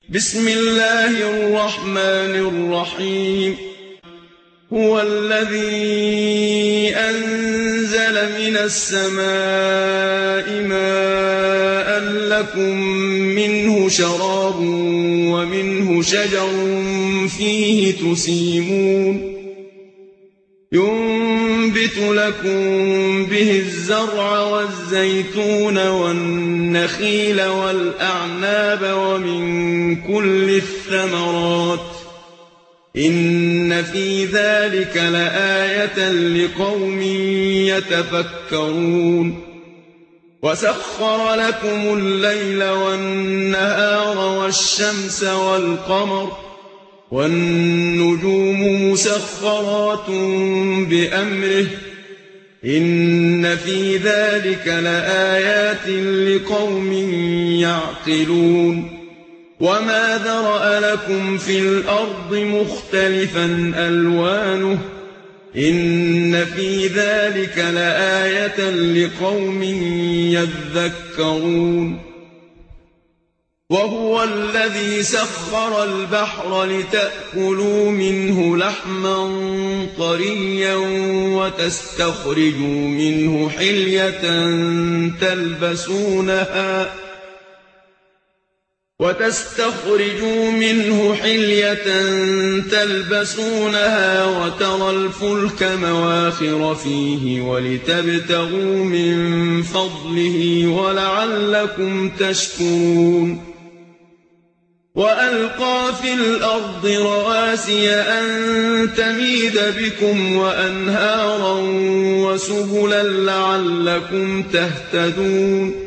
بسم الله الرحمن الرحيم هو الذي أنزل من السماء ماء لكم منه شراب ومنه شجر فيه تسيمون ينبت لكم به الزرع والزيتون والنخيل والأعناب ومن كل الثمرات إن في ذلك لآية لقوم يتفكرون وسخر لكم الليل والنهار والشمس والقمر والنجوم مسخرات بأمره إن في ذلك لآيات لقوم يعقلون وما ذرأ لكم في الأرض مختلفا ألوانه إن في ذلك لآية لقوم يذكرون وهو الذي سخر البحر لتأكلوا منه لحما طريا وتستخرجوا منه حلية تلبسونها وتستخرجوا منه حلية تلبسونها وترى الفلك مواخر فيه ولتبتغوا من فضله ولعلكم تشكرون وألقى في الأرض رواسي أن تميد بكم وأنهارا وسبلا لعلكم تهتدون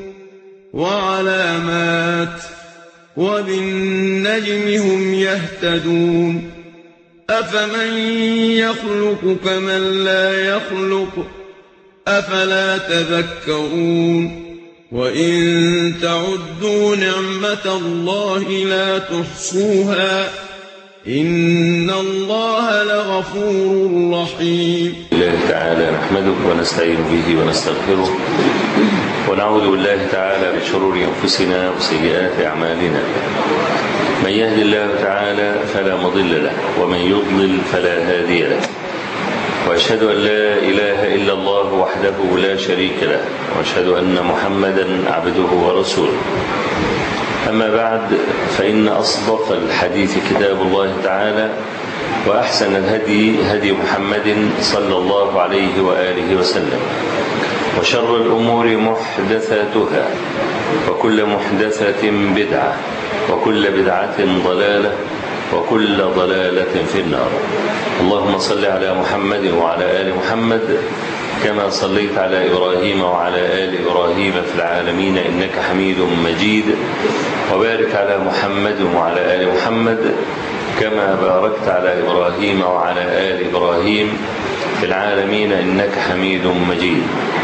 وعلامات ۖ وبالنجم هم يهتدون أفمن يخلق كمن لا يخلق أفلا تذكرون وإن تعدوا نعمة الله لا تحصوها إن الله لغفور رحيم الله تعالى نحمده ونستعين به ونستغفره ونعوذ بالله تعالى من شرور أنفسنا وسيئات أعمالنا من يهد الله تعالى فلا مضل له ومن يضلل فلا هادي له وأشهد أن لا إله إلا الله وحده لا شريك له وأشهد أن محمدا عبده ورسوله أما بعد فإن أصدق الحديث كتاب الله تعالى وأحسن الهدي هدي محمد صلى الله عليه وآله وسلم وشر الأمور محدثاتها وكل محدثة بدعة وكل بدعة ضلالة وكل ضلالة في النار اللهم صل على محمد وعلى آل محمد كما صليت على إبراهيم وعلى آل إبراهيم في العالمين إنك حميد مجيد وبارك على محمد وعلى آل محمد كما باركت على إبراهيم وعلى آل إبراهيم في العالمين إنك حميد مجيد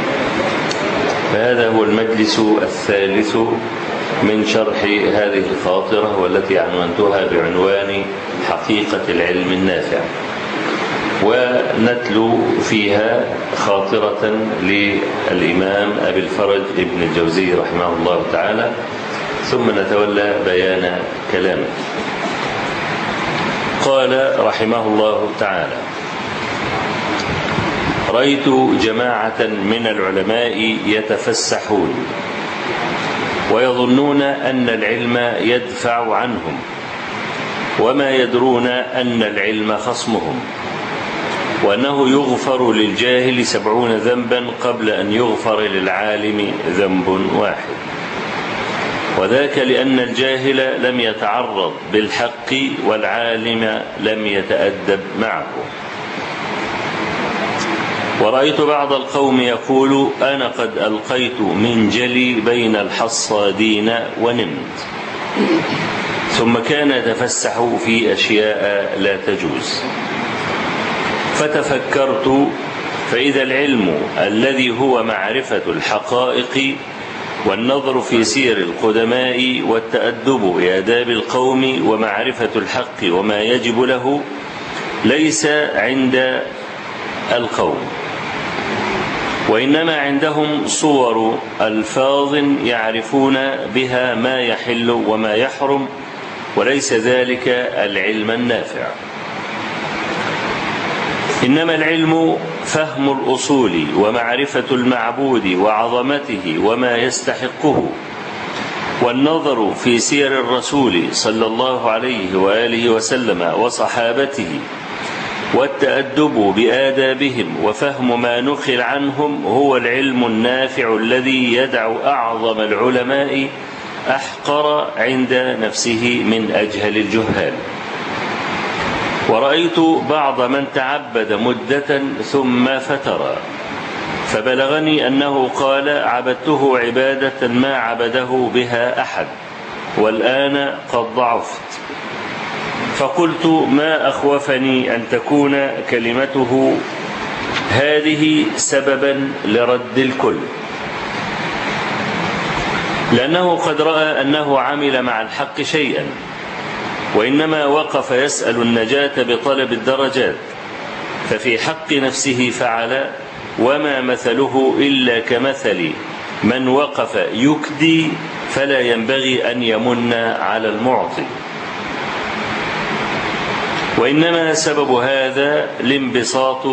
فهذا هو المجلس الثالث من شرح هذه الخاطرة والتي عنونتها بعنوان حقيقة العلم النافع ونتلو فيها خاطرة للإمام أبي الفرج ابن الجوزي رحمه الله تعالى ثم نتولى بيان كلامه قال رحمه الله تعالى رأيت جماعة من العلماء يتفسحون ويظنون أن العلم يدفع عنهم وما يدرون أن العلم خصمهم وأنه يغفر للجاهل سبعون ذنبا قبل أن يغفر للعالم ذنب واحد وذاك لأن الجاهل لم يتعرض بالحق والعالم لم يتأدب معه ورأيت بعض القوم يقول أنا قد ألقيت من جلي بين الحصادين ونمت ثم كان يتفسح في أشياء لا تجوز فتفكرت فإذا العلم الذي هو معرفة الحقائق والنظر في سير القدماء والتأدب بآداب القوم ومعرفة الحق وما يجب له ليس عند القوم وإنما عندهم صور ألفاظ يعرفون بها ما يحل وما يحرم وليس ذلك العلم النافع إنما العلم فهم الأصول ومعرفة المعبود وعظمته وما يستحقه والنظر في سير الرسول صلى الله عليه وآله وسلم وصحابته والتأدب بآدابهم وفهم ما نقل عنهم هو العلم النافع الذي يدع أعظم العلماء أحقر عند نفسه من أجهل الجهال ورأيت بعض من تعبد مدة ثم فتر فبلغني أنه قال عبدته عبادة ما عبده بها أحد والآن قد ضعفت فقلت ما أخوفني أن تكون كلمته هذه سببا لرد الكل لأنه قد رأى أنه عمل مع الحق شيئا وإنما وقف يسأل النجاة بطلب الدرجات ففي حق نفسه فعل وما مثله إلا كمثل من وقف يكدي فلا ينبغي أن يمن على المعطي وإنما سبب هذا الانبساط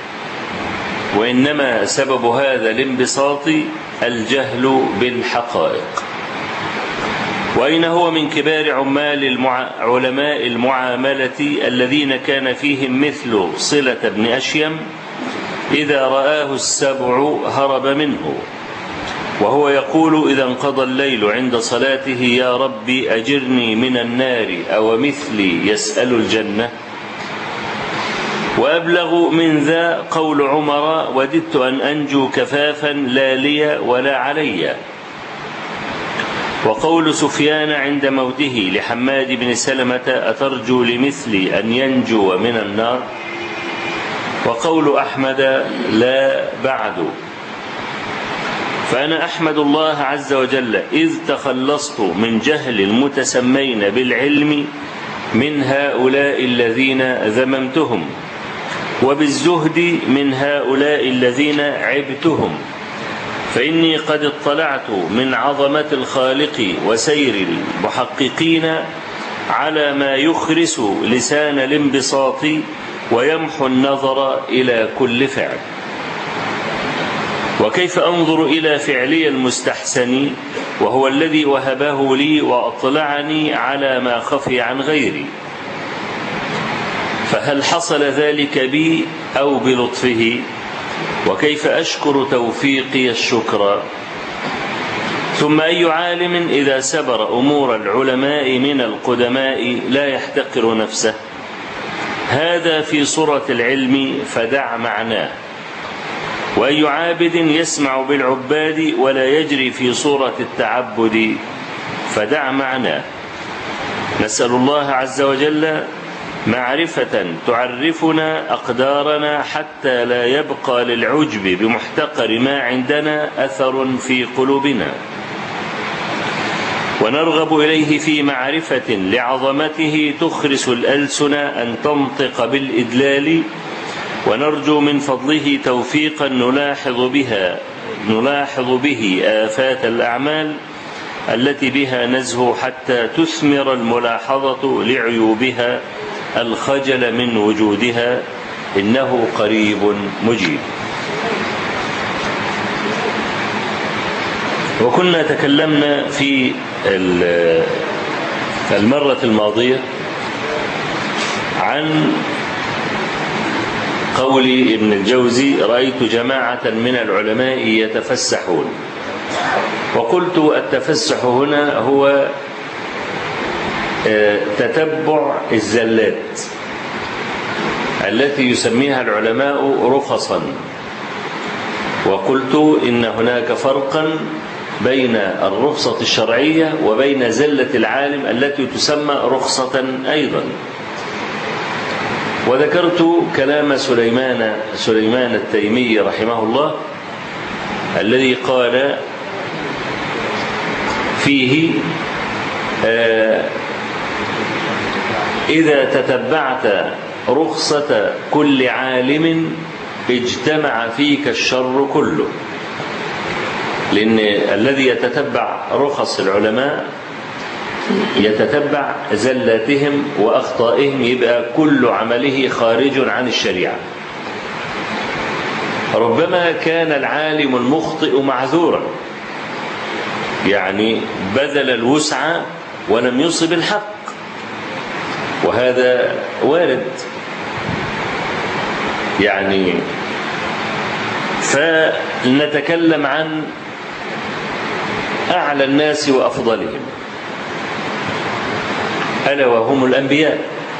وإنما سبب هذا الانبساط الجهل بالحقائق وأين هو من كبار عمال المع... علماء المعاملة الذين كان فيهم مثل صلة بن أشيم إذا رآه السبع هرب منه وهو يقول إذا انقضى الليل عند صلاته يا رب أجرني من النار أو مثلي يسأل الجنة وأبلغ من ذا قول عمر وددت أن أنجو كفافا لا لي ولا علي وقول سفيان عند موته لحماد بن سلمة أترجو لمثلي أن ينجو من النار وقول أحمد لا بعد فأنا أحمد الله عز وجل إذ تخلصت من جهل المتسمين بالعلم من هؤلاء الذين ذممتهم وبالزهد من هؤلاء الذين عبتهم فإني قد اطلعت من عظمة الخالق وسير المحققين على ما يخرس لسان الانبساط ويمحو النظر إلى كل فعل وكيف أنظر إلى فعلي المستحسن وهو الذي وهبه لي وأطلعني على ما خفي عن غيري فهل حصل ذلك بي أو بلطفه وكيف أشكر توفيقي الشكر ثم أي عالم إذا سبر أمور العلماء من القدماء لا يحتقر نفسه هذا في صورة العلم فدع معناه وأي عابد يسمع بالعباد ولا يجري في صورة التعبد فدع معناه نسأل الله عز وجل معرفة تعرفنا أقدارنا حتى لا يبقى للعجب بمحتقر ما عندنا أثر في قلوبنا ونرغب إليه في معرفة لعظمته تخرس الألسن أن تنطق بالإدلال ونرجو من فضله توفيقا نلاحظ بها نلاحظ به آفات الأعمال التي بها نزه حتى تثمر الملاحظة لعيوبها الخجل من وجودها إنه قريب مجيب وكنا تكلمنا في المرة الماضية عن قول ابن الجوزي رأيت جماعة من العلماء يتفسحون وقلت التفسح هنا هو تتبع الزلات التي يسميها العلماء رخصا وقلت إن هناك فرقا بين الرخصة الشرعية وبين زلة العالم التي تسمى رخصة أيضا وذكرت كلام سليمان سليمان التيمي رحمه الله الذي قال فيه إذا تتبعت رخصة كل عالم اجتمع فيك الشر كله لأن الذي يتتبع رخص العلماء يتتبع زلاتهم وأخطائهم يبقى كل عمله خارج عن الشريعة ربما كان العالم المخطئ معذورا يعني بذل الوسع ولم يصب الحق وهذا وارد يعني فنتكلم عن أعلى الناس وأفضلهم ألا وهم الأنبياء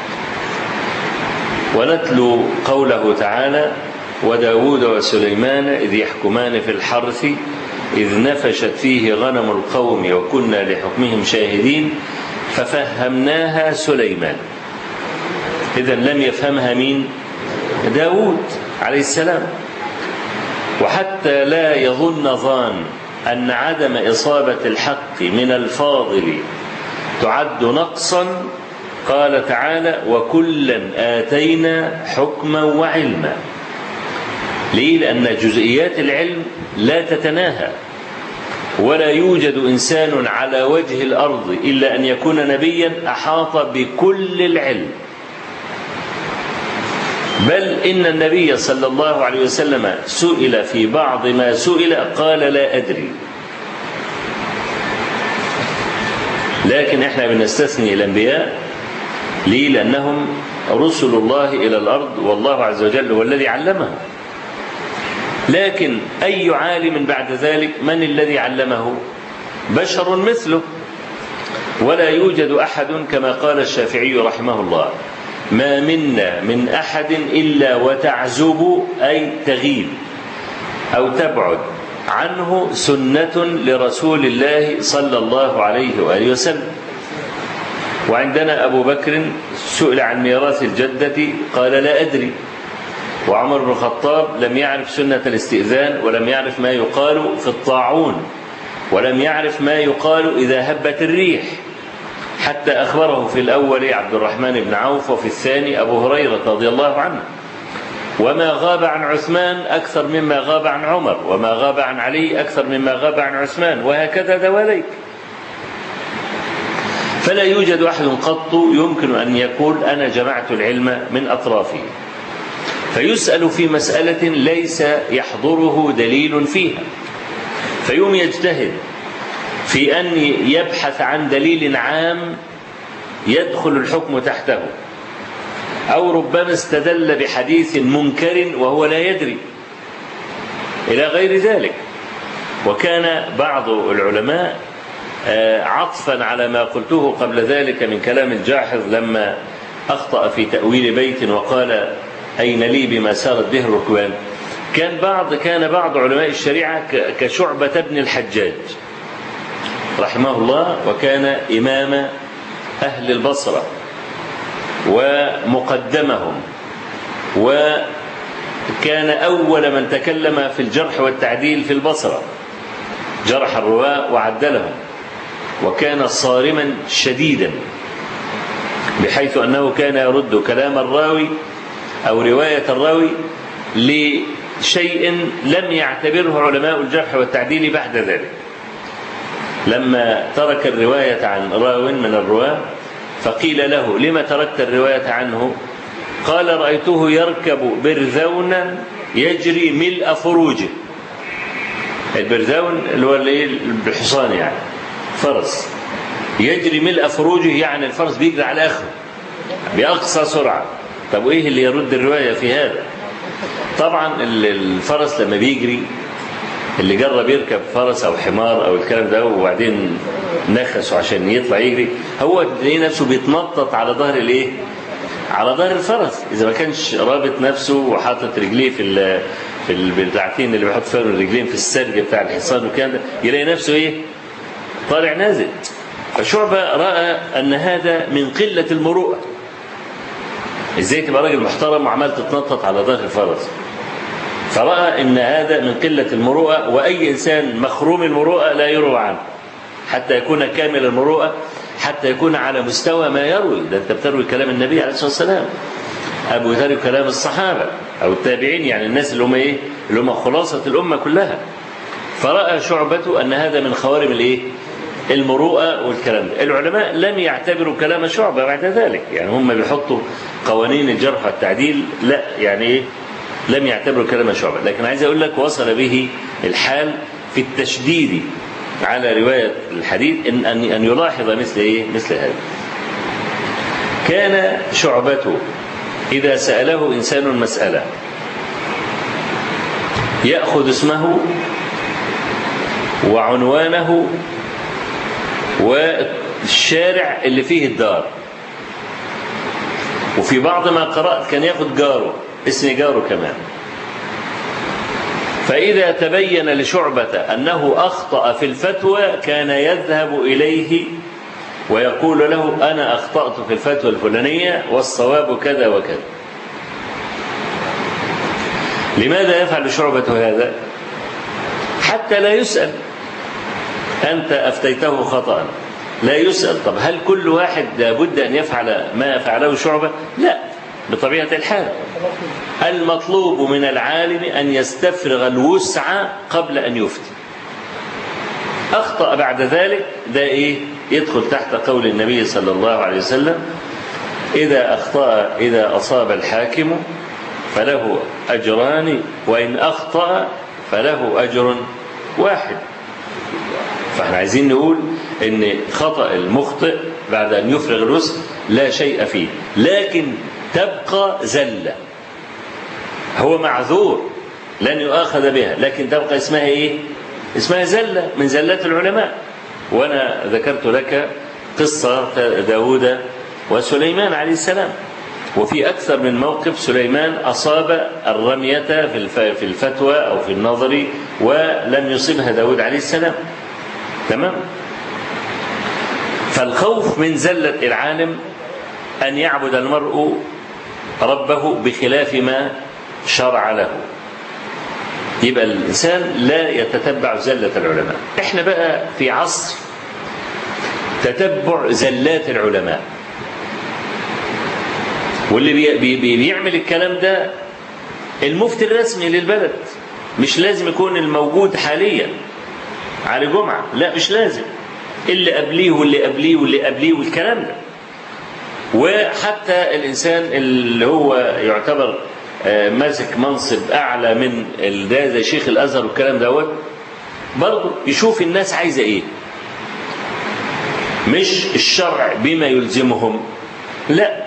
ونتلو قوله تعالى وداود وسليمان إذ يحكمان في الحرث إذ نفشت فيه غنم القوم وكنا لحكمهم شاهدين ففهمناها سليمان إذا لم يفهمها مين داود عليه السلام وحتى لا يظن ظان أن عدم إصابة الحق من الفاضل تعد نقصا قال تعالى وكلا آتينا حكما وعلما ليه لأن جزئيات العلم لا تتناهى ولا يوجد إنسان على وجه الأرض إلا أن يكون نبيا أحاط بكل العلم بل إن النبي صلى الله عليه وسلم سئل في بعض ما سئل قال لا أدري لكن احنا بنستثني الأنبياء ليه لأنهم رسل الله إلى الأرض والله عز وجل هو الذي علمهم لكن أي عالم بعد ذلك من الذي علمه بشر مثله ولا يوجد أحد كما قال الشافعي رحمه الله ما منا من أحد إلا وتعزب أي تغيب أو تبعد عنه سنة لرسول الله صلى الله عليه وآله وسلم وعندنا أبو بكر سئل عن ميراث الجدة قال لا أدري وعمر بن الخطاب لم يعرف سنة الاستئذان ولم يعرف ما يقال في الطاعون ولم يعرف ما يقال إذا هبت الريح حتى أخبره في الأول عبد الرحمن بن عوف وفي الثاني أبو هريرة رضي الله عنه وما غاب عن عثمان أكثر مما غاب عن عمر وما غاب عن علي أكثر مما غاب عن عثمان وهكذا دواليك فلا يوجد أحد قط يمكن أن يقول أنا جمعت العلم من أطرافه فيسأل في مسألة ليس يحضره دليل فيها فيوم يجتهد في أن يبحث عن دليل عام يدخل الحكم تحته أو ربما استدل بحديث منكر وهو لا يدري إلى غير ذلك وكان بعض العلماء عطفا على ما قلته قبل ذلك من كلام الجاحظ لما أخطأ في تأويل بيت وقال أين لي بما سارت به الركبان كان بعض كان بعض علماء الشريعة كشعبة بن الحجاج رحمه الله وكان إمام أهل البصرة ومقدمهم وكان أول من تكلم في الجرح والتعديل في البصرة جرح الرواة وعدلهم وكان صارما شديدا بحيث أنه كان يرد كلام الراوي أو رواية الراوي لشيء لم يعتبره علماء الجرح والتعديل بعد ذلك لما ترك الرواية عن راو من الرواة فقيل له لما تركت الرواية عنه قال رأيته يركب برذونا يجري ملء فروجه البرذون اللي هو الحصان يعني فرس يجري ملء فروجه يعني الفرس بيجري على اخره باقصى سرعه طب وايه اللي يرد الروايه في هذا طبعا الفرس لما بيجري اللي جرب يركب فرس او حمار او الكلام ده وبعدين نخسه عشان يطلع يجري هو تلاقيه نفسه بيتنطط على ظهر الايه على ظهر الفرس اذا ما كانش رابط نفسه وحاطط رجليه في ال في البتاعتين اللي بيحط فيهم الرجلين في السرج بتاع الحصان والكلام ده يلاقي نفسه ايه طالع نازل فشعبة رأى أن هذا من قلة المروءة ازاي تبقى راجل محترم وعمال تتنطط على ظهر الفرس فرأى أن هذا من قلة المروءة وأي إنسان مخروم المروءة لا يروى عنه حتى يكون كامل المروءة حتى يكون على مستوى ما يروي ده أنت بتروي كلام النبي عليه الصلاة والسلام أبو ذر كلام الصحابة أو التابعين يعني الناس اللي هم إيه اللي هم خلاصة الأمة كلها فرأى شعبة أن هذا من خوارم الإيه المروءة والكلام ده العلماء لم يعتبروا كلام شعبة بعد ذلك يعني هم بيحطوا قوانين الجرح والتعديل لا يعني إيه لم يعتبروا كلام شعبة لكن عايز أقول لك وصل به الحال في التشديد على رواية الحديث إن أن أن يلاحظ مثل إيه مثل هذا كان شعبته إذا سأله إنسان مسألة يأخذ اسمه وعنوانه والشارع اللي فيه الدار وفي بعض ما قرأت كان ياخد جاره اسم جاره كمان فإذا تبين لشعبة أنه أخطأ في الفتوى كان يذهب إليه ويقول له أنا أخطأت في الفتوى الفلانية والصواب كذا وكذا لماذا يفعل شعبة هذا حتى لا يسأل أنت أفتيته خطأ لا يسأل طب هل كل واحد لابد أن يفعل ما فعله شعبة لا بطبيعة الحال المطلوب من العالم أن يستفرغ الوسع قبل أن يفتي أخطأ بعد ذلك ده إيه يدخل تحت قول النبي صلى الله عليه وسلم إذا أخطأ إذا أصاب الحاكم فله أجران وإن أخطأ فله أجر واحد فاحنا عايزين نقول ان خطأ المخطئ بعد ان يفرغ الوسع لا شيء فيه لكن تبقى زلة هو معذور لن يؤاخذ بها لكن تبقى اسمها ايه اسمها زلة من زلات العلماء وانا ذكرت لك قصة داود وسليمان عليه السلام وفي أكثر من موقف سليمان أصاب الرمية في الفتوى أو في النظر ولم يصبها داود عليه السلام تمام فالخوف من زلة العالم أن يعبد المرء ربه بخلاف ما شرع له يبقى الإنسان لا يتتبع زلة العلماء احنا بقى في عصر تتبع زلات العلماء واللي بي بي بيعمل الكلام ده المفتي الرسمي للبلد مش لازم يكون الموجود حاليا على جمعة لا مش لازم اللي قبليه واللي قبليه واللي قبليه والكلام ده وحتى الإنسان اللي هو يعتبر ماسك منصب أعلى من ده زي شيخ الأزهر والكلام دوت برضه يشوف الناس عايزة إيه مش الشرع بما يلزمهم لا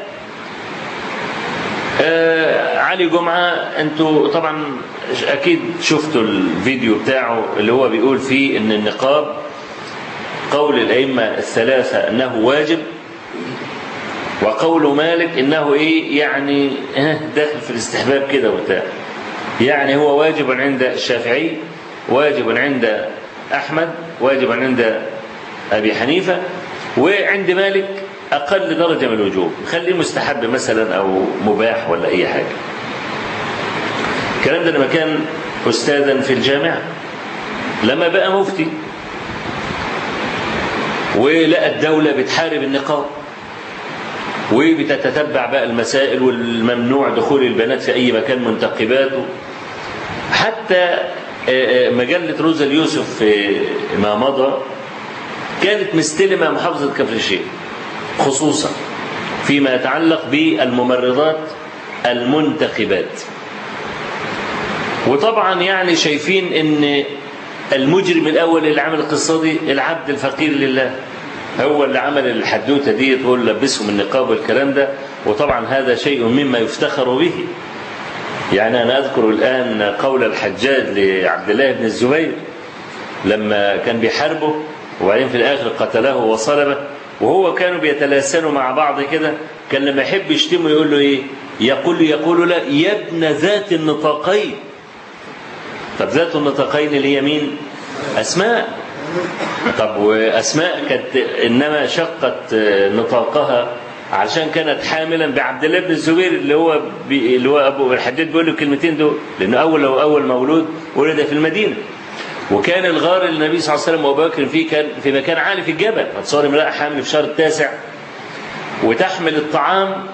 آه علي جمعة انتوا طبعا اكيد شفتوا الفيديو بتاعه اللي هو بيقول فيه ان النقاب قول الائمة الثلاثة انه واجب وقول مالك انه ايه يعني داخل في الاستحباب كده وبتاع يعني هو واجب عند الشافعي واجب عند احمد واجب عند ابي حنيفة وعند مالك أقل درجة من الوجوب خليه مستحب مثلا أو مباح ولا أي حاجة الكلام ده لما كان أستاذا في الجامعة لما بقى مفتي ولقى الدولة بتحارب النقاب وبتتتبع بقى المسائل والممنوع دخول البنات في أي مكان منتقبات حتى مجلة روزا اليوسف ما مضى كانت مستلمة محافظة كفر الشيخ خصوصا فيما يتعلق بالممرضات المنتخبات وطبعا يعني شايفين ان المجرم الاول اللي عمل القصه دي العبد الفقير لله هو اللي عمل الحدوته دي تقول لبسهم النقاب والكلام ده وطبعا هذا شيء مما يفتخر به يعني انا اذكر الان قول الحجاج لعبد الله بن الزبير لما كان بيحاربه وبعدين في الاخر قتله وصلبه وهو كانوا بيتلاسنوا مع بعض كده كان لما يحب يشتمه يقول له ايه يقول له يقول له يا ابن ذات النطاقين طب ذات النطاقين اللي هي مين اسماء طب واسماء كانت انما شقت نطاقها عشان كانت حاملا بعبد الله بن الزبير اللي هو بي اللي هو ابو الحداد بيقول له الكلمتين دول لانه اول هو اول مولود ولد في المدينه وكان الغار اللي النبي صلى الله عليه وسلم وابو بكر فيه كان في مكان عالي في الجبل هتصور امراه حامل في شهر التاسع وتحمل الطعام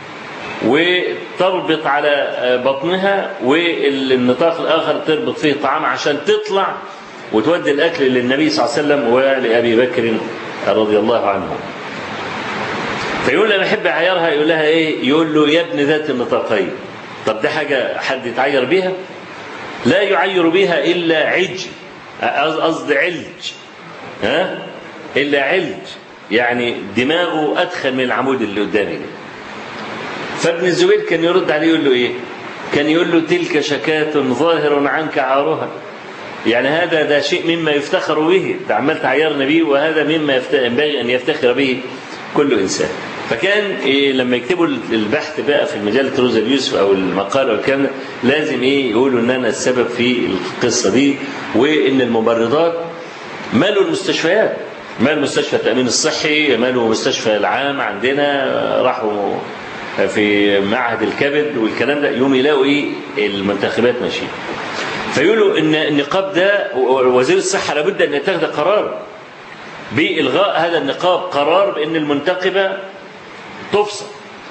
وتربط على بطنها والنطاق الاخر تربط فيه الطعام عشان تطلع وتودي الأكل للنبي صلى الله عليه وسلم ولأبي بكر رضي الله عنه فيقول لما يحب يعيرها يقول لها ايه يقول له يا ابن ذات النطاقين طب ده حاجة حد يتعير بيها لا يعير بها إلا عج قصد علج ها إلا علج يعني دماغه أدخل من العمود اللي قدامي ده فابن الزبير كان يرد عليه يقول له إيه كان يقول له تلك شكاة ظاهر عنك عارها يعني هذا ده شيء مما يفتخر به ده عمال تعيرنا به وهذا مما ينبغي أن يفتخر به كل إنسان فكان إيه لما يكتبوا البحث بقى في مجلة روزا يوسف أو المقال أو الكلام ده لازم إيه يقولوا إن أنا السبب في القصة دي وإن الممرضات مالوا المستشفيات مال مستشفى التأمين الصحي مالوا مستشفى العام عندنا راحوا في معهد الكبد والكلام ده يوم يلاقوا ايه المنتخبات ماشيه فيقولوا ان النقاب ده وزير الصحه لابد ان يتخذ قرار بالغاء هذا النقاب قرار بان المنتخبه تفصل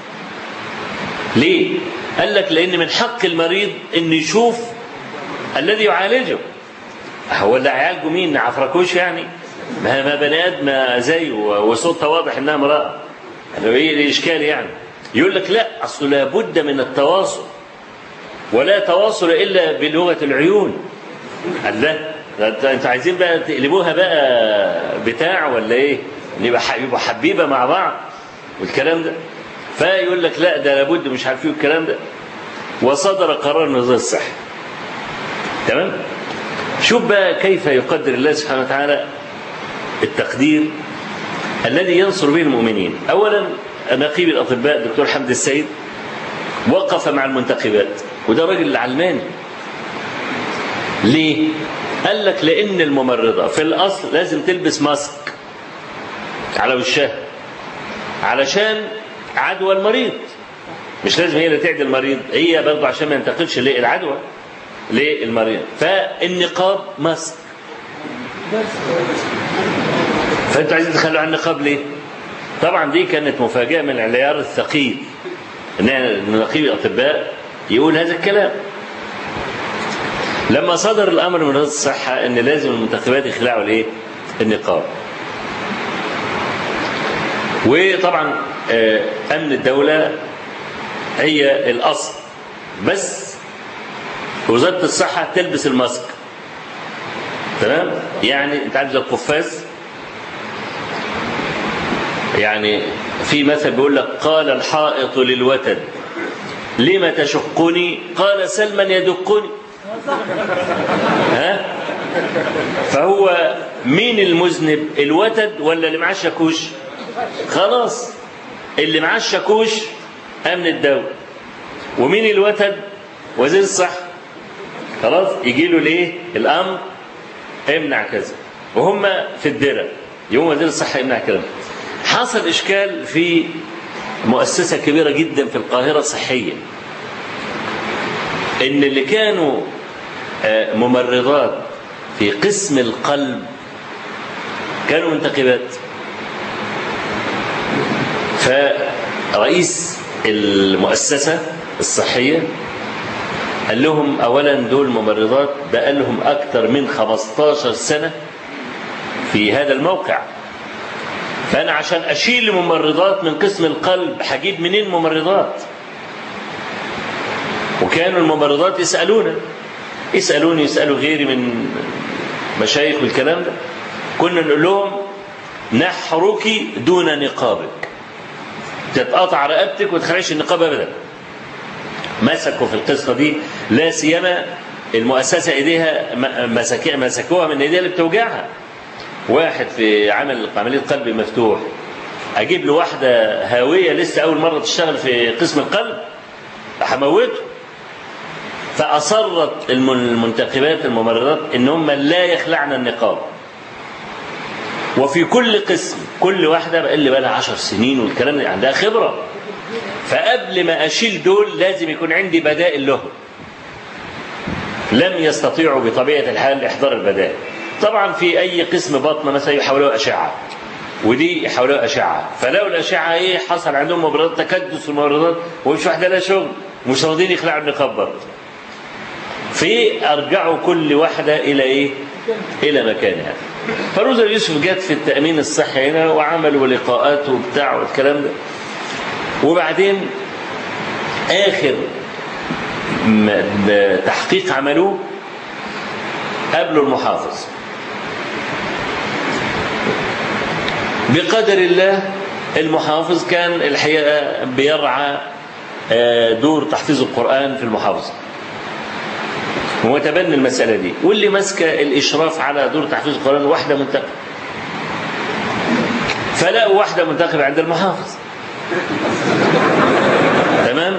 ليه قال لك لان من حق المريض ان يشوف الذي يعالجه هو اللي هيعالجه مين عفركوش يعني ما ما بني ادم زيه وصوتها واضح انها امراه ايه الاشكال يعني يقول لك لا اصل لابد من التواصل ولا تواصل الا بلغه العيون قال لا انتوا عايزين بقى تقلبوها بقى بتاع ولا ايه نبقى يبقوا حبيبه مع بعض والكلام ده فيقول لك لا ده لابد مش عارف ايه الكلام ده وصدر قرار من وزاره الصحه تمام شوف بقى كيف يقدر الله سبحانه وتعالى التقدير الذي ينصر به المؤمنين اولا نقيب الاطباء الدكتور حمد السيد وقف مع المنتخبات وده راجل علماني ليه قال لك لان الممرضه في الاصل لازم تلبس ماسك على وشها علشان عدوى المريض مش لازم هي اللي تعدي المريض هي برضه عشان ما ينتقلش العدوى للمريض فالنقاب ماسك فانتوا عايزين تخلوا عن النقاب ليه؟ طبعا دي كانت مفاجاه من العيار الثقيل ان نقيب الاطباء يقول هذا الكلام لما صدر الامر من وزاره الصحه ان لازم المنتخبات يخلعوا الايه؟ النقاب وطبعا امن الدوله هي الاصل بس وزاره الصحه تلبس الماسك تمام يعني انت عارف زي القفاز يعني في مثل بيقول لك قال الحائط للوتد لم تشقني قال سلما يدقني ها فهو مين المذنب الوتد ولا اللي معاه الشاكوش خلاص اللي معاه الشاكوش امن الدوله ومين الوتد وزير الصحه خلاص يجي له الايه الامر امنع كذا وهم في الدرع يوم وزير الصحه يمنع كذا حصل اشكال في مؤسسه كبيره جدا في القاهره صحيه ان اللي كانوا ممرضات في قسم القلب كانوا منتخبات فرئيس المؤسسة الصحية قال لهم أولا دول ممرضات بقى لهم أكثر من 15 سنة في هذا الموقع فأنا عشان أشيل ممرضات من قسم القلب هجيب منين ممرضات وكانوا الممرضات يسألونا يسألوني يسألوا غيري من مشايخ والكلام ده كنا نقول لهم نحرك دون نقابك تتقطع رقبتك وتخلعش النقاب ابدا مسكوا في القصه دي لا سيما المؤسسه ايديها مسكوها من ايديها اللي بتوجعها واحد في عمل عمليه قلب مفتوح اجيب له واحده هاويه لسه اول مره تشتغل في قسم القلب هموته فاصرت المنتخبات الممرضات ان هم لا يخلعن النقاب وفي كل قسم كل واحده بقى اللي بقى لها 10 سنين والكلام ده عندها خبره فقبل ما اشيل دول لازم يكون عندي بدائل لهم لم يستطيعوا بطبيعه الحال احضار البدائل طبعا في اي قسم بطن مثلا يحولوها اشعه ودي يحولوها اشعه فلو الاشعه ايه حصل عندهم ممرضات تكدس في الممرضات ومش واحده لها شغل مش راضيين يخلعوا النقاب برضه في ارجعوا كل واحده الى ايه إلى مكانها فروزا يوسف جت في التأمين الصحي هنا وعملوا لقاءات وبتاع والكلام ده وبعدين آخر تحقيق عملوه قابلوا المحافظ بقدر الله المحافظ كان الحقيقة بيرعى دور تحفيظ القرآن في المحافظة ومتبني المسألة دي واللي ماسكة الإشراف على دور تحفيظ القرآن واحدة منتخبة فلقوا واحدة منتخبة عند المحافظ تمام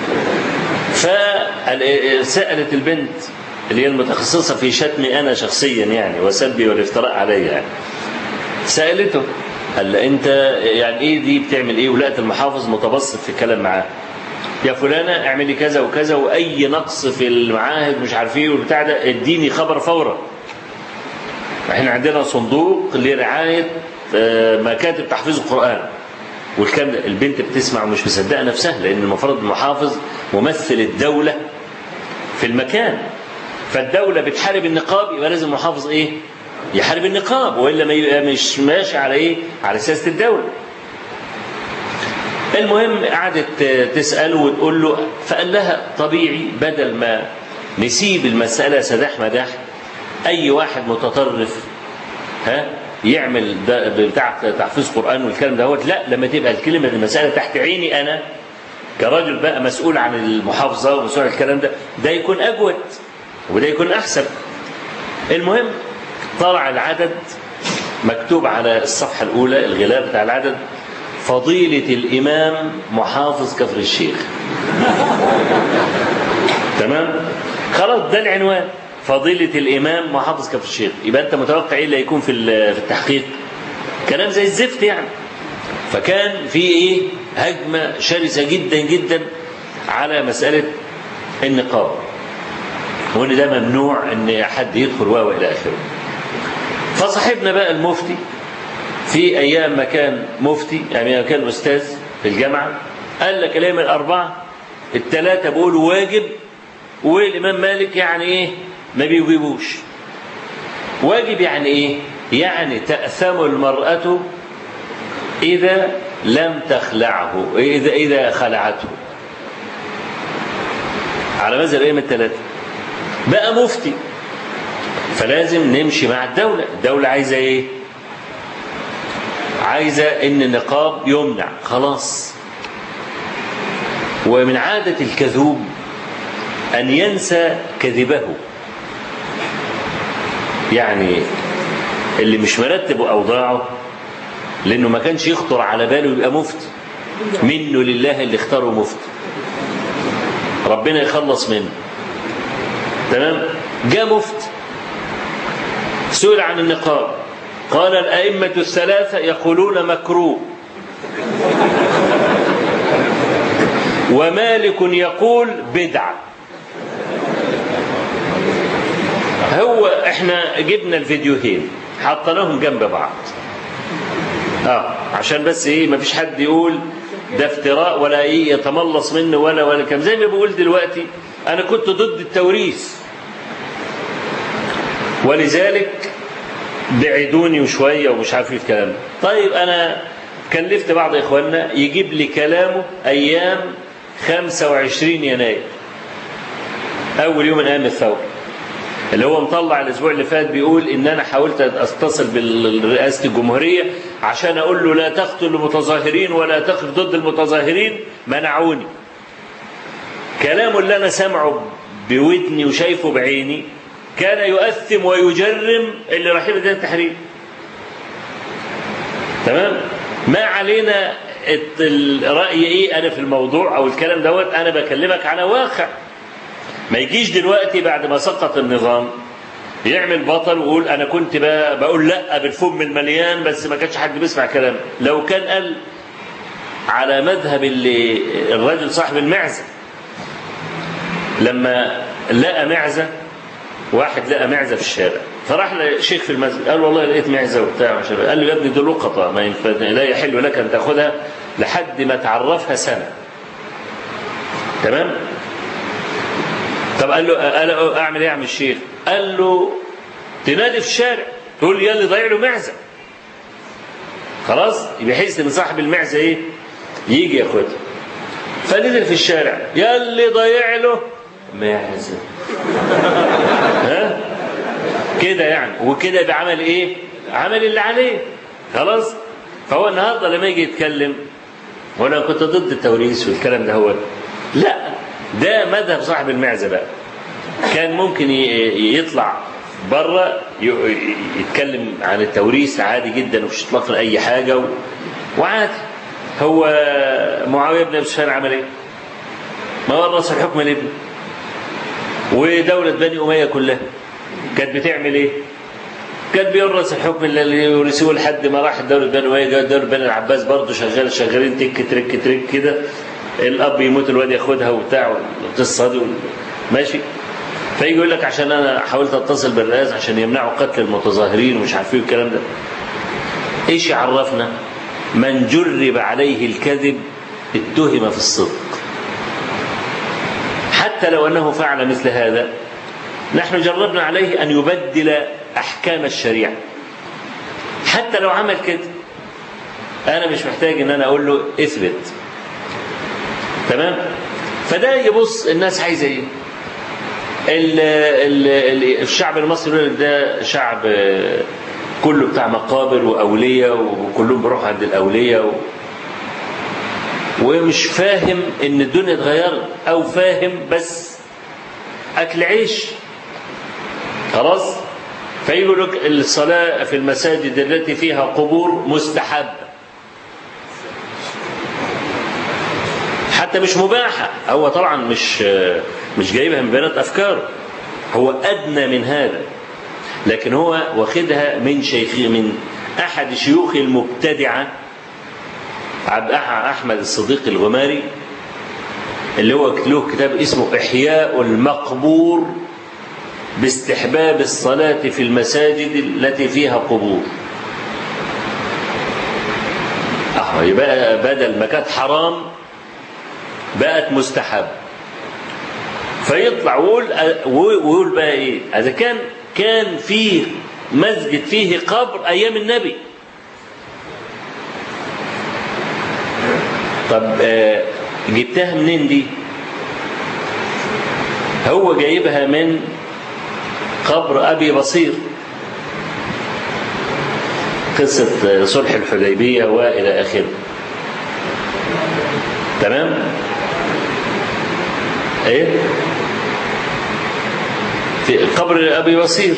فسألت البنت اللي هي المتخصصة في شتمي أنا شخصيا يعني وسبي والافتراء علي يعني سألته قال أنت يعني إيه دي بتعمل إيه ولقت المحافظ متبسط في الكلام معاه يا فلانة اعملي كذا وكذا وأي نقص في المعاهد مش عارف إيه والبتاع ده اديني خبر فورا احنا عندنا صندوق لرعاية مكاتب تحفيظ القرآن والكلام ده البنت بتسمع ومش مصدقه نفسها لان المفروض المحافظ ممثل الدوله في المكان فالدوله بتحارب النقاب يبقى لازم المحافظ ايه؟ يحارب النقاب والا ما يبقى مش ماشي على ايه؟ على سياسه الدوله. المهم قعدت تساله وتقول له فقال لها طبيعي بدل ما نسيب المساله سداح مداح اي واحد متطرف ها يعمل بتاع تحفيظ قران والكلام دوت لا لما تبقى الكلمه المساله تحت عيني انا كراجل بقى مسؤول عن المحافظه ومسؤول عن الكلام ده ده يكون اجود وده يكون احسن المهم طلع العدد مكتوب على الصفحه الاولى الغلاف بتاع العدد فضيله الامام محافظ كفر الشيخ تمام خلاص ده العنوان فضيلة الإمام محافظ كفر الشيخ يبقى أنت متوقع إيه اللي هيكون في في التحقيق كلام زي الزفت يعني فكان في إيه هجمة شرسة جدا جدا على مسألة النقاب وإن ده ممنوع إن حد يدخل و إلى آخره فصاحبنا بقى المفتي في أيام ما كان مفتي يعني ما كان أستاذ في الجامعة قال لك الأيام الأربعة الثلاثة بيقولوا واجب والإمام مالك يعني إيه ما بيجيبوش واجب يعني ايه يعني تأثم المرأة إذا لم تخلعه إذا إذا خلعته على مذهب الأئمة الثلاثة بقى مفتي فلازم نمشي مع الدولة الدولة عايزة إيه عايزة إن النقاب يمنع خلاص ومن عادة الكذوب أن ينسى كذبه يعني اللي مش مرتب أوضاعه لأنه ما كانش يخطر على باله يبقى مفتي منه لله اللي اختاره مفتي ربنا يخلص منه تمام جاء مفتي سئل عن النقاب قال الأئمة الثلاثة يقولون مكروه ومالك يقول بدعة هو احنا جبنا الفيديوهين حطيناهم جنب بعض اه عشان بس ايه ما فيش حد يقول ده افتراء ولا ايه يتملص منه ولا ولا كم زي ما بقول دلوقتي انا كنت ضد التوريث ولذلك بعدوني وشويه ومش عارف الكلام ده طيب انا كلفت بعض اخواننا يجيب لي كلامه ايام 25 يناير اول يوم من ايام الثوره اللي هو مطلع الاسبوع اللي فات بيقول ان انا حاولت اتصل برئاسه الجمهوريه عشان اقول له لا تقتل المتظاهرين ولا تقف ضد المتظاهرين منعوني كلامه اللي انا سامعه بودني وشايفه بعيني كان يؤثم ويجرم اللي رايحين ميدان التحرير تمام ما علينا الراي ايه انا في الموضوع او الكلام دوت انا بكلمك على واقع ما يجيش دلوقتي بعد ما سقط النظام يعمل بطل ويقول انا كنت بقول لا بالفم المليان بس ما كانش حد بيسمع كلام لو كان قال على مذهب اللي الرجل صاحب المعزه لما لقى معزه واحد لقى معزه في الشارع فراح لشيخ في المسجد قال والله لقيت معزه وبتاع مش قال له يا ابني دي لقطه ما ينفع لا يحل لك ان تاخذها لحد ما تعرفها سنه تمام طب قال له قال له اعمل ايه يا عم الشيخ قال له تنادي في الشارع تقول يلا ضيع له معزه خلاص بحيث ان صاحب المعزه ايه يجي ياخدها فنزل في الشارع يلي ضيع له معزه ها كده يعني وكده بعمل ايه عمل اللي عليه خلاص فهو النهارده لما يجي يتكلم وانا كنت ضد التوريث والكلام ده هو لا ده مذهب صاحب المعزه بقى كان ممكن ي- يطلع بره ي- يتكلم عن التوريث عادي جدا ومش اطلاق لاي حاجه و... وعادي هو معاويه بن ابي سفيان عمل ايه؟ ما ورث الحكم لابنه ودولة بني أمية كلها كانت بتعمل إيه؟ كان بيورث الحكم اللي يورثوه لحد ما راح دولة بني أمية جاء دولة بني العباس برضه شغال شغالين تك ترك ترك كده الأب يموت الواد ياخدها وبتاع والقصة دي وال- ماشي فيجي يقول لك عشان أنا حاولت أتصل بالرئاسة عشان يمنعوا قتل المتظاهرين ومش عارف إيه الكلام ده إيش يعرفنا؟ من جرب عليه الكذب اتهم في الصدق حتى لو أنه فعل مثل هذا نحن جربنا عليه أن يبدل أحكام الشريعة حتى لو عمل كده أنا مش محتاج أن أنا أقول له اثبت تمام فده يبص الناس عايزة إيه ال ال ال الشعب المصري يقول لك ده شعب آه، كله بتاع مقابر وأولياء وكلهم بيروحوا عند الأولياء و... ومش فاهم ان الدنيا اتغيرت او فاهم بس اكل عيش خلاص فيقول لك الصلاة في المساجد التي فيها قبور مستحبة حتى مش مباحة هو طبعا مش مش جايبها من بيانات أفكاره هو أدنى من هذا لكن هو واخدها من شيخ من أحد شيوخ المبتدعة عبد أح- أحمد الصديق الغماري اللي هو له كتاب اسمه إحياء المقبور باستحباب الصلاة في المساجد التي فيها قبور أه يبقى بدل ما كانت حرام بقت مستحب فيطلع ويقول ويقول بقى ايه اذا كان كان فيه مسجد فيه قبر ايام النبي طب آه، جبتها منين دي هو جايبها من قبر ابي بصير قصة آه، صلح الحديبية وإلى آخره تمام ايه في قبر ابي بصير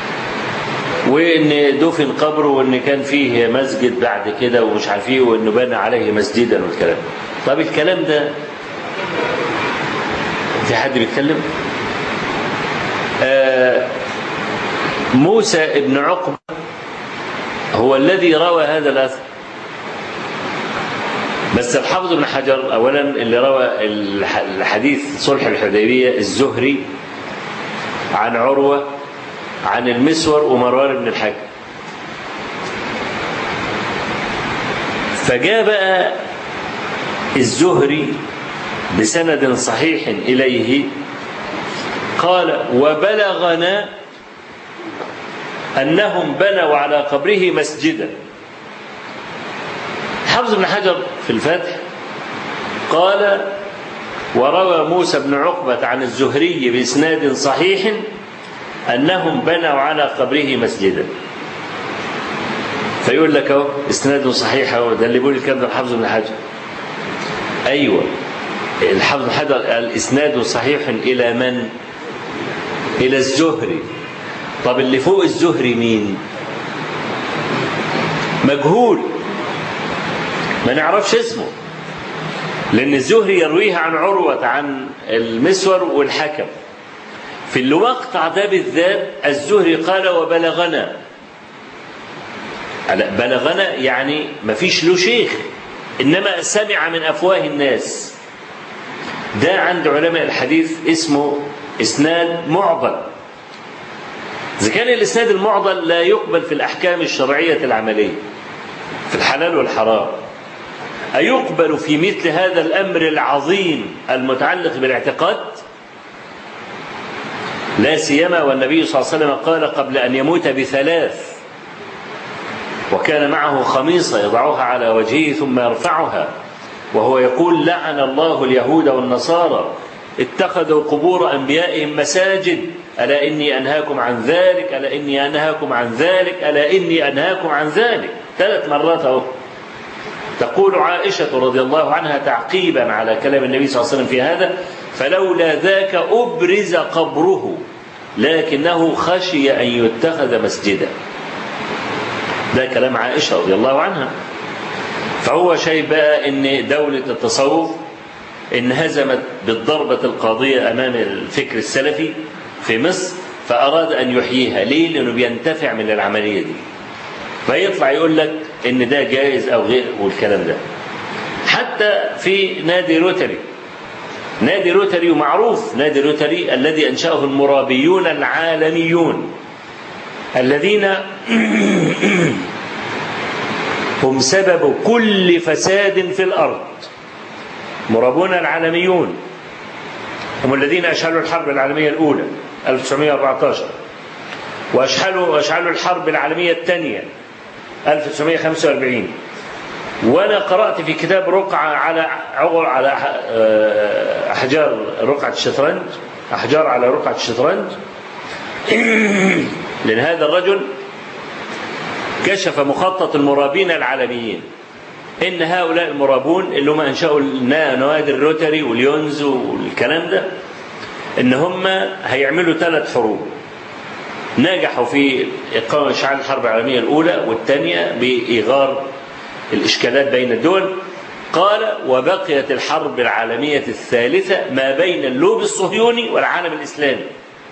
وان دفن قبره وان كان فيه مسجد بعد كده ومش عارف ايه وانه بنى عليه مسجدا والكلام طب الكلام ده في حد بيتكلم آه موسى ابن عقبه هو الذي روى هذا الاثر بس الحافظ ابن حجر اولا اللي روى الح- الحديث صلح الحديبيه الزهري عن عروه عن المسور ومروان بن الحكم فجاء بقى الزهري بسند صحيح اليه قال وبلغنا انهم بنوا على قبره مسجدا حافظ بن حجر في الفتح قال وروى موسى بن عقبة عن الزهري بإسناد صحيح أنهم بنوا على قبره مسجدا فيقول لك اهو اسناد صحيح اهو ده اللي بيقول الكلام ده الحافظ بن حجر ايوه الحافظ بن حجر الاسناد صحيح الى من؟ الى الزهري طب اللي فوق الزهري مين؟ مجهول ما نعرفش اسمه لأن الزهري يرويها عن عروة عن المسور والحكم في المقطع ده بالذات الزهري قال وبلغنا على- بلغنا يعني ما فيش له شيخ إنما سمع من أفواه الناس ده عند علماء الحديث اسمه إسناد معضل إذا كان الإسناد المعضل لا يقبل في الأحكام الشرعية العملية في الحلال والحرام أيقبل في مثل هذا الأمر العظيم المتعلق بالاعتقاد لا سيما والنبي صلى الله عليه وسلم قال قبل أن يموت بثلاث وكان معه خميصة يضعها على وجهه ثم يرفعها وهو يقول لعن الله اليهود والنصارى اتخذوا قبور أنبيائهم مساجد ألا إني أنهاكم عن ذلك ألا إني أنهاكم عن ذلك ألا إني أنهاكم عن ذلك ثلاث مرات أهو تقول عائشة رضي الله عنها تعقيبا على كلام النبي صلى الله عليه وسلم في هذا فلولا ذاك أبرز قبره لكنه خشي أن يتخذ مسجدا ده كلام عائشة رضي الله عنها فهو شايف بقى ان دولة التصوف انهزمت بالضربة القاضية امام الفكر السلفي في مصر فاراد ان يحييها ليه لانه بينتفع من العملية دي فيطلع يقول لك ان ده جائز او غير والكلام ده حتى في نادي روتري نادي روتري معروف نادي روتري الذي انشاه المرابيون العالميون الذين هم سبب كل فساد في الارض مرابون العالميون هم الذين اشعلوا الحرب العالميه الاولى 1914 واشعلوا واشعلوا الحرب العالميه الثانيه 1945 وانا قرات في كتاب رقعه على على احجار رقعه الشطرنج احجار على رقعه الشطرنج لان هذا الرجل كشف مخطط المرابين العالميين ان هؤلاء المرابون اللي هم انشأوا نوادي الروتري واليونز والكلام ده ان هم هيعملوا ثلاث حروب نجحوا في إقامة إشعال الحرب العالمية الأولى والثانية بإيغار الإشكالات بين الدول قال وبقيت الحرب العالمية الثالثة ما بين اللوب الصهيوني والعالم الإسلامي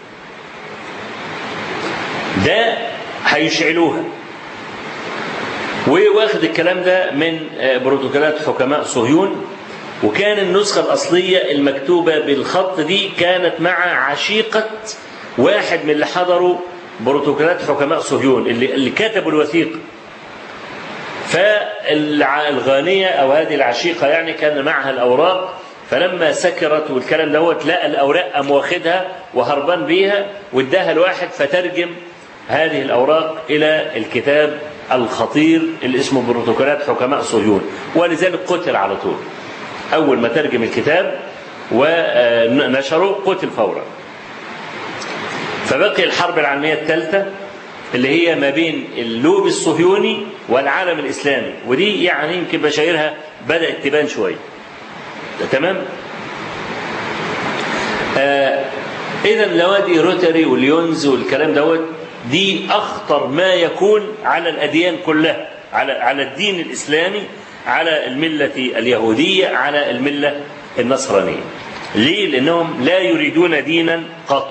ده هيشعلوها وواخد الكلام ده من بروتوكولات حكماء صهيون وكان النسخة الأصلية المكتوبة بالخط دي كانت مع عشيقة واحد من اللي حضروا بروتوكولات حكماء صهيون اللي, اللي كتبوا الوثيقة فالغانية أو هذه العشيقة يعني كان معها الأوراق فلما سكرت والكلام دوت لقى الأوراق قام واخدها وهربان بيها واداها لواحد فترجم هذه الأوراق إلى الكتاب الخطير اللي اسمه بروتوكولات حكماء صهيون ولذلك قتل على طول أول ما ترجم الكتاب ونشره قتل فورا فبقي الحرب العالمية الثالثة اللي هي ما بين اللوب الصهيوني والعالم الإسلامي ودي يعني يمكن بشايرها بدأت تبان شوية تمام آه إذا نوادي روتري واليونز والكلام دوت دي أخطر ما يكون على الأديان كلها على على الدين الإسلامي على الملة اليهودية على الملة النصرانية ليه؟ لأنهم لا يريدون دينا قط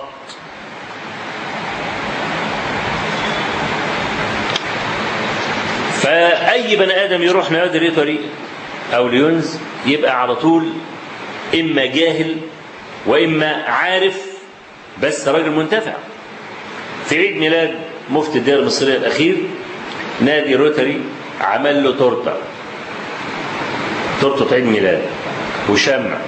فأي بني آدم يروح نوادي ريتوري أو ليونز يبقى على طول إما جاهل وإما عارف بس راجل منتفع في عيد ميلاد مفتي الديار المصرية الأخير نادي روتري عمل له تورته تورته عيد ميلاد وشمع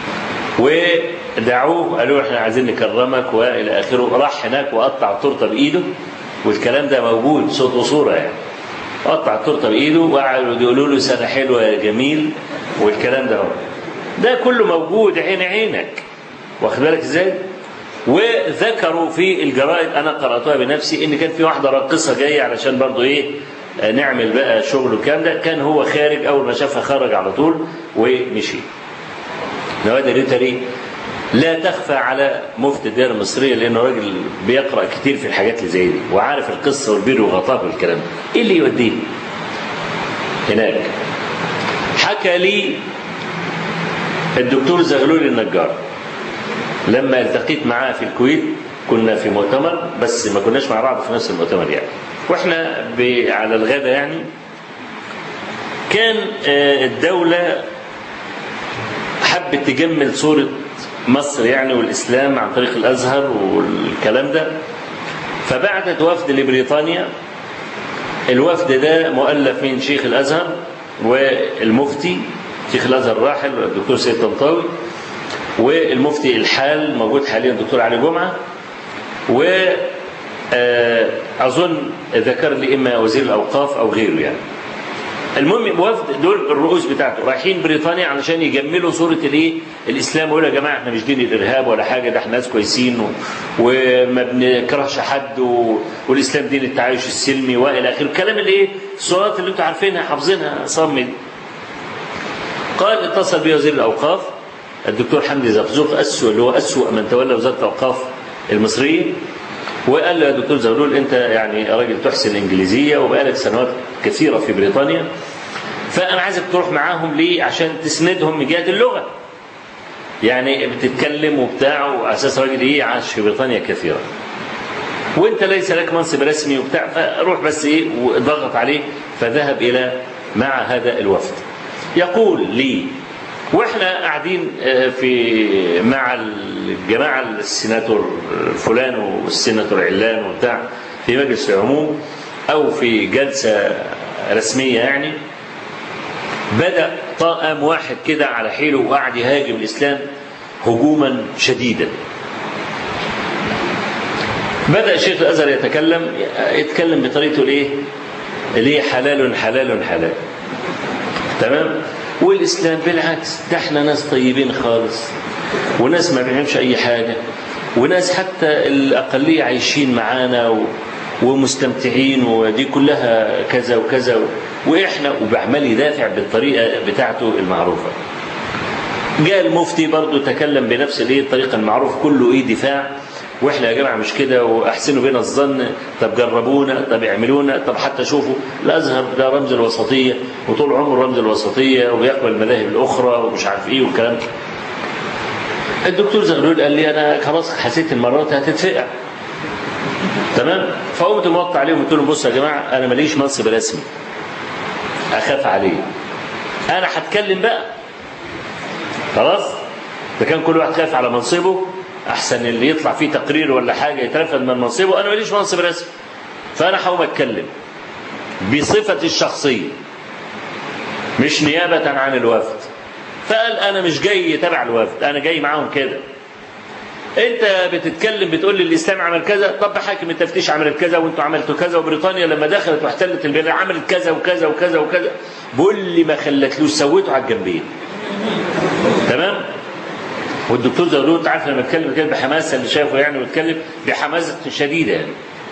ودعوه قالوا احنا عايزين نكرمك والى اخره راح هناك وقطع التورته بايده والكلام ده موجود صوت وصوره يعني قطع التورته بايده وقعدوا يقولوا له سنه حلوه يا جميل والكلام ده هو. ده كله موجود عين عينك واخد بالك ازاي؟ وذكروا في الجرائد انا قراتها بنفسي ان كان في واحده راقصه جايه علشان برضه ايه نعمل بقى شغل والكلام ده كان هو خارج اول ما شافها خرج على طول ومشي. نوادي ريتري لا تخفى على مفتي الديار المصريه لانه راجل بيقرا كتير في الحاجات اللي زي دي وعارف القصه والبير وغطاء والكلام ده. ايه اللي يوديه؟ هناك. حكى لي الدكتور زغلول النجار لما التقيت معاه في الكويت كنا في مؤتمر بس ما كناش مع بعض في نفس المؤتمر يعني واحنا على الغداء يعني كان الدولة حبت تجمل صورة مصر يعني والإسلام عن طريق الأزهر والكلام ده فبعتت وفد لبريطانيا الوفد ده مؤلف من شيخ الأزهر والمفتي شيخ الأزهر الراحل الدكتور سيد طنطاوي والمفتي الحال موجود حاليا الدكتور علي جمعة و أظن ذكر لي إما وزير الأوقاف أو غيره يعني المهم وفد دول الرؤوس بتاعته رايحين بريطانيا علشان يجملوا صوره الايه؟ الاسلام ويقولوا يا جماعه احنا مش دين الارهاب ولا حاجه ده احنا ناس كويسين و... وما بنكرهش حد و... والاسلام دين التعايش السلمي والى اخره الكلام اللي ايه؟ الصورات اللي انتم عارفينها حافظينها صم قال اتصل بي وزير الاوقاف الدكتور حمدي زرزوق أسوأ اللي هو أسوأ من تولى وزاره الاوقاف المصريه وقال له يا دكتور زغلول انت يعني راجل تحسن الانجليزيه وبقالك سنوات كثيره في بريطانيا فانا عايزك تروح معاهم ليه عشان تسندهم من جهه اللغه يعني بتتكلم وبتاع واساس راجل ايه عاش في بريطانيا كثيرا وانت ليس لك منصب رسمي وبتاع فروح بس ايه وضغط عليه فذهب الى مع هذا الوفد يقول لي واحنا قاعدين في مع الجماعه السيناتور فلان والسيناتور علان وبتاع في مجلس العموم او في جلسه رسميه يعني بدا طاقم واحد كده على حيله وقعد يهاجم الاسلام هجوما شديدا بدا الشيخ الازهر يتكلم يتكلم بطريقته الايه؟ اللي حلال حلال حلال تمام؟ والاسلام بالعكس ده احنا ناس طيبين خالص وناس ما بيعملش اي حاجه وناس حتى الاقليه عايشين معانا و... ومستمتعين ودي كلها كذا وكذا و... واحنا وبعمل يدافع بالطريقه بتاعته المعروفه جاء المفتي برضه تكلم بنفس الايه الطريقه المعروفه كله ايه دفاع واحنا يا جماعه مش كده واحسنوا بنا الظن طب جربونا طب اعملونا طب حتى شوفوا الازهر ده رمز الوسطيه وطول عمره رمز الوسطيه وبيقبل المذاهب الاخرى ومش عارف ايه والكلام ده. الدكتور زغلول قال لي انا خلاص حسيت المرات هتتفقع. تمام؟ فقمت موطي عليهم قلت لهم بصوا يا جماعه انا ماليش منصب رسمي. اخاف عليه. انا هتكلم بقى. خلاص؟ ده كان كل واحد خايف على منصبه احسن اللي يطلع فيه تقرير ولا حاجه يترفد من منصبه انا ماليش منصب رسمي فانا هقوم اتكلم بصفتي الشخصيه مش نيابه عن الوفد فقال انا مش جاي تبع الوفد انا جاي معاهم كده انت بتتكلم بتقول لي الاسلام عمل كذا طب حاكم التفتيش عملت كذا وانتوا عملتوا كذا وبريطانيا لما دخلت واحتلت البلاد عملت كذا وكذا وكذا وكذا بقول لي ما خلتلوش سويته على الجنبين تمام والدكتور زغلول انت عارف لما يتكلم كده بحماسه اللي شايفه يعني ويتكلم بحماسه شديده يعني.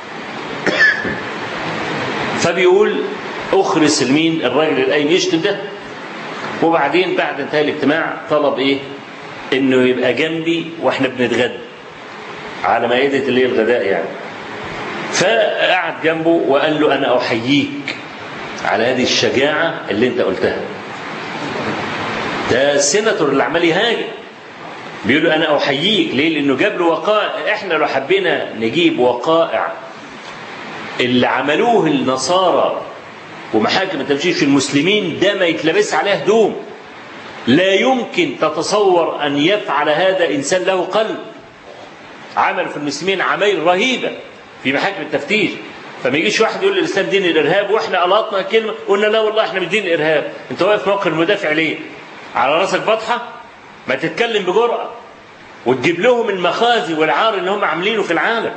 فبيقول اخرس المين الراجل القايم يشتم ده وبعدين بعد انتهاء الاجتماع طلب ايه؟ انه يبقى جنبي واحنا بنتغدى على مائده اللي هي الغداء يعني. فقعد جنبه وقال له انا احييك على هذه الشجاعه اللي انت قلتها. ده السيناتور اللي عمال يهاجم بيقول له انا احييك ليه لانه جاب له وقائع احنا لو حبينا نجيب وقائع اللي عملوه النصارى ومحاكم التفتيش المسلمين ده ما يتلبس عليه هدوم لا يمكن تتصور ان يفعل هذا انسان له قلب عمل في المسلمين عمايل رهيبه في محاكم التفتيش فما يجيش واحد يقول الاسلام دين الارهاب واحنا قلطنا كلمه قلنا لا والله احنا مش دين الارهاب انت واقف موقف المدافع ليه على راسك بطحه ما تتكلم بجرأة وتجيب لهم المخازي والعار اللي هم عاملينه في العالم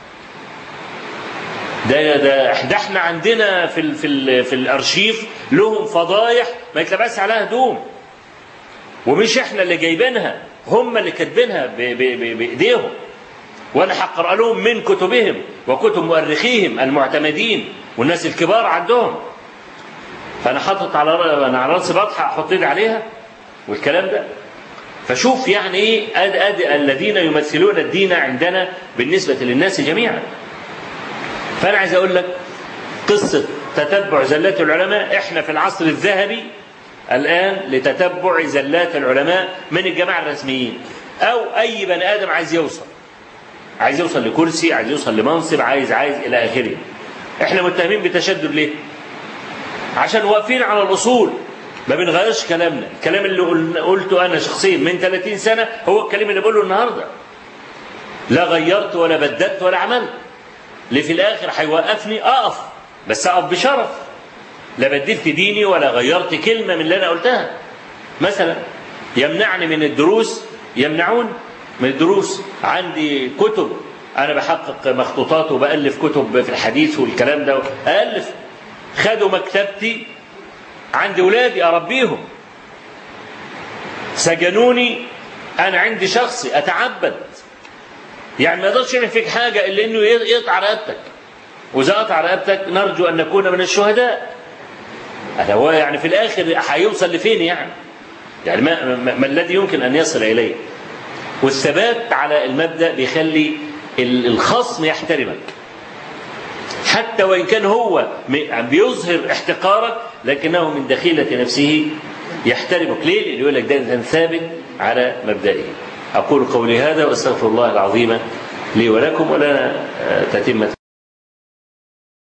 ده ده ده احنا عندنا في ال في ال في الارشيف لهم فضايح ما يتلبس عليها هدوم ومش احنا اللي جايبينها هم اللي كاتبينها بايديهم وانا هقرا لهم من كتبهم وكتب مؤرخيهم المعتمدين والناس الكبار عندهم فانا حاطط على انا على راسي بطحه احط ايدي عليها والكلام ده فشوف يعني ايه أد أد الذين يمثلون الدين عندنا بالنسبة للناس جميعا فأنا عايز أقول لك قصة تتبع زلات العلماء احنا في العصر الذهبي الآن لتتبع زلات العلماء من الجماعة الرسميين أو أي بني آدم عايز يوصل عايز يوصل لكرسي عايز يوصل لمنصب عايز عايز إلى آخره احنا متهمين بالتشدد ليه عشان واقفين على الأصول ما بنغيرش كلامنا الكلام اللي قلته انا شخصيا من 30 سنه هو الكلام اللي بقوله النهارده لا غيرت ولا بددت ولا عملت اللي في الاخر هيوقفني اقف بس اقف بشرف لا بدلت ديني ولا غيرت كلمه من اللي انا قلتها مثلا يمنعني من الدروس يمنعون من الدروس عندي كتب انا بحقق مخطوطات وبالف كتب في الحديث والكلام ده الف خدوا مكتبتي عند ولادي اربيهم سجنوني انا عندي شخصي اتعبد يعني ما يقدرش يعمل فيك حاجه الا انه يقطع رقبتك واذا قطع رقبتك نرجو ان نكون من الشهداء هذا هو يعني في الاخر هيوصل لفين يعني يعني ما, ما, ما الذي يمكن ان يصل اليه والثبات على المبدا بيخلي الخصم يحترمك حتى وان كان هو بيظهر احتقارك لكنه من دخيله نفسه يحترمك ليه؟ لأنه يقول لك ده ثابت على مبدئه أقول قولي هذا وأستغفر الله العظيم لي ولكم ولا تتمة